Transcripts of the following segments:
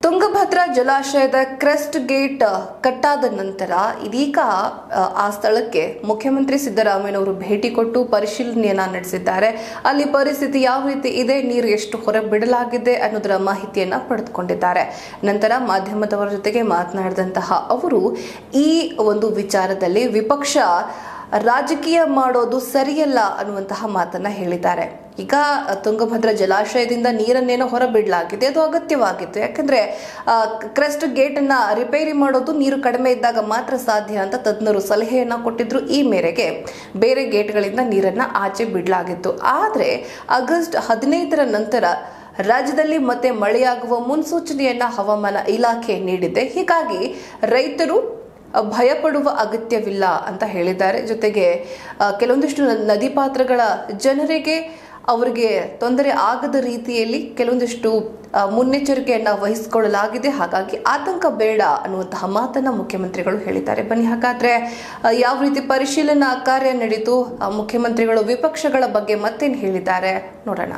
ತುಂಗಭದ್ರಾ ಜಲಾಶಯದ crest gate ಕಟ್ಟಾದ ನಂತರ ಇದೀಗ ಆ, ಆ ಸ್ಥಳಕ್ಕೆ ಮುಖ್ಯಮಂತ್ರಿ ಸಿದ್ದರಾಮಯ್ಯನವರು ಭೇಟಿ ಕೊಟ್ಟು ಪರಿಶೀಲನೆಯನ್ನ ನಡೆಸಿದ್ದಾರೆ ಅಲ್ಲಿ ಪರಿಸ್ಥಿತಿ ಯಾವ ರೀತಿ ಇದೆ ನೀರು ಎಷ್ಟು ಹೊರ ಬಿಡಲಾಗಿದೆ ಅನ್ನೋದರ ಮಾಹಿತಿಯನ್ನ ಪಡೆದುಕೊಂಡಿದ್ದಾರೆ ನಂತರ ಮಾಧ್ಯಮದವರ ಜೊತೆಗೆ ಮಾತನಾಡಿದಂತಹ ಅವರು ಈ ಒಂದು ವಿಚಾರದಲ್ಲಿ ವಿಪಕ್ಷ ರಾಜಕೀಯ ಮಾಡೋದು ಸರಿಯಲ್ಲ ಅನ್ನುವಂತಹ ಮಾತನ್ನ ಹೇಳಿದ್ದಾರೆ ಈಗ ತುಂಗಭದ್ರಾ ಜಲಾಶಯದಿಂದ ನೀರನ್ನೇನೋ ಹೊರಬಿಡಲಾಗಿದೆ ಅದು ಅಗತ್ಯವಾಗಿತ್ತು ಯಾಕಂದ್ರೆ ಆ, ಕ್ರೆಸ್ಟ್ ಗೇಟ್ ಅನ್ನ ರಿಪೇರಿ ಮಾಡೋದು ನೀರು ಕಡಿಮೆ ಇದ್ದಾಗ ಮಾತ್ರ ಸಾಧ್ಯ ಅಂತ ತಜ್ಞರು ಸಲಹೆಯನ್ನ ಕೊಟ್ಟಿದ್ರು ಈ ಮೇರೆಗೆ ಬೇರೆ ಗೇಟ್ಗಳಿಂದ ನೀರನ್ನ ಆಚೆ ಬಿಡಲಾಗಿತ್ತು ಆದ್ರೆ ಆಗಸ್ಟ್ ಹದಿನೈದರ ನಂತರ ರಾಜ್ಯದಲ್ಲಿ ಮತ್ತೆ ಮಳೆಯಾಗುವ ಮುನ್ಸೂಚನೆಯನ್ನ ಹವಾಮಾನ ಇಲಾಖೆ ನೀಡಿದೆ ಹೀಗಾಗಿ ರೈತರು ಭಯಪಡುವ ಅಗತ್ಯವಿಲ್ಲ ಅಂತ ಹೇಳಿದ್ದಾರೆ ಜೊತೆಗೆ ಆ, ಕೆಲವೊಂದಿಷ್ಟು ನ- ನದಿ ಪಾತ್ರಗಳ ಜನರಿಗೆ ಅವರಿಗೆ ತೊಂದರೆ ಆಗದ ರೀತಿಯಲ್ಲಿ ಕೆಲವೊಂದಿಷ್ಟು ಆ, ಮುನ್ನೆಚ್ಚರಿಕೆಯನ್ನ ವಹಿಸಿಕೊಳ್ಳಲಾಗಿದೆ ಹಾಗಾಗಿ ಆತಂಕ ಬೇಡ ಅನ್ನುವಂತಹ ಮಾತನ್ನ ಮುಖ್ಯಮಂತ್ರಿಗಳು ಹೇಳಿದ್ದಾರೆ ಬನ್ನಿ ಹಾಗಾದ್ರೆ ಆ, ಯಾವ ರೀತಿ ಪರಿಶೀಲನಾ ಕಾರ್ಯ ನಡೀತು ಆ, ಮುಖ್ಯಮಂತ್ರಿಗಳು ವಿಪಕ್ಷಗಳ ಬಗ್ಗೆ ಮತ್ತೇನು ಹೇಳಿದ್ದಾರೆ ನೋಡೋಣ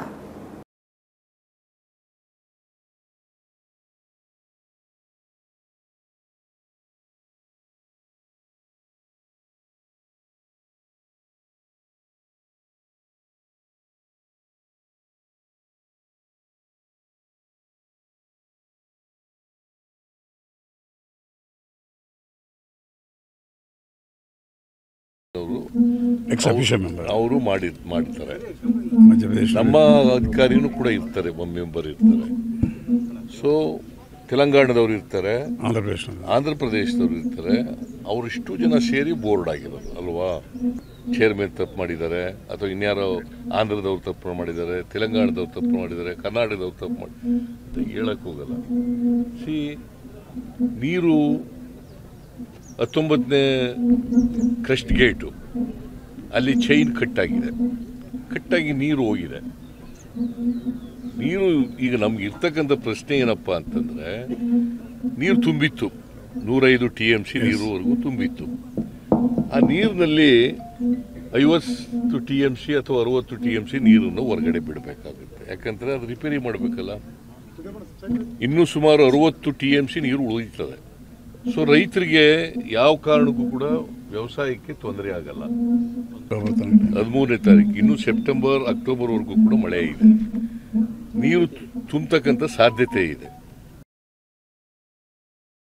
ಅವರು ಎಕ್ಸ್ ಅಫಿಷಿಯಲ್ ಮೆಂಬರ್ ಅವರು ಮಾಡಿ ಮಾಡ್ತಾರೆ ಮಧ್ಯಪ್ರದೇಶ ನಮ್ಮ ಅಧಿಕಾರಿನೂ ಕೂಡ ಇರ್ತಾರೆ ಒಬ್ಬ ಮೆಂಬರ್ ಇರ್ತಾರೆ ಸೊ ತೆಲಂಗಾಣದವ್ರು ಇರ್ತಾರೆ ಆಂಧ್ರ ಪ್ರದೇಶನಲ್ಲಿ ಆಂಧ್ರ ಪ್ರದೇಶದವ್ರು ಇರ್ತಾರೆ ಅವರಿಷ್ಟು ಜನ ಸೇರಿ ಬೋರ್ಡ್ ಆಗಿರೋದು ಅಲ್ವಾ ಚೇರ್ಮನ್ ತಪ್ಪು ಮಾಡಿದ್ದಾರೆ ಅಥವಾ ಇನ್ಯಾರೋ ಆಂಧ್ರದವ್ರು ತಪ್ಪು ಮಾಡಿದ್ದಾರೆ ತೆಲಂಗಾಣದವ್ರು ತಪ್ಪು ಮಾಡಿದ್ದಾರೆ ಕರ್ನಾಟಕದವ್ರು ತಪ್ಪು ಮಾಡಿ ಅಂತ ಹೇಳಕ್ ಹೋಗಲ್ಲ ಸಿ ನೀರು ಹತ್ತೊಂಬತ್ತನೇ ಕ್ರಸ್ಟ್ ಗೇಟು ಅಲ್ಲಿ ಚೈನ್ ಕಟ್ಟಾಗಿದೆ ಕಟ್ಟಾಗಿ ನೀರು ಹೋಗಿದೆ ನೀರು ಈಗ ನಮ್ಗೆ ಇರ್ತಕ್ಕಂಥ ಪ್ರಶ್ನೆ ಏನಪ್ಪ ಅಂತಂದ್ರೆ ನೀರು ತುಂಬಿತ್ತು ನೂರೈದು ಟಿ ಎಮ್ ಸಿ ನೀರುವರೆಗೂ ತುಂಬಿತ್ತು ಆ ನೀರಿನಲ್ಲಿ ಐವತ್ತು ಟಿ ಎಮ್ ಸಿ ಅಥವಾ ಅರವತ್ತು ಟಿ ಎಮ್ ಸಿ ನೀರನ್ನು ಹೊರಗಡೆ ಬಿಡಬೇಕಾಗುತ್ತೆ ಯಾಕಂದ್ರೆ ಅದು ರಿಪೇರಿ ಮಾಡಬೇಕಲ್ಲ ಇನ್ನೂ ಸುಮಾರು ಅರವತ್ತು ಟಿ ಎಮ್ ಸಿ ನೀರು ಉಳಿತದೆ ಸೊ ರೈತರಿಗೆ ಯಾವ ಕಾರಣಕ್ಕೂ ಕೂಡ ವ್ಯವಸಾಯಕ್ಕೆ ತೊಂದರೆ ಆಗಲ್ಲ ಹದಿಮೂರನೇ ತಾರೀಕು ಇನ್ನು ಸೆಪ್ಟೆಂಬರ್ ಅಕ್ಟೋಬರ್ವರೆಗೂ ಕೂಡ ಮಳೆ ಇದೆ ನೀರು ತುಂಬತಕ್ಕಂಥ ಸಾಧ್ಯತೆ ಇದೆ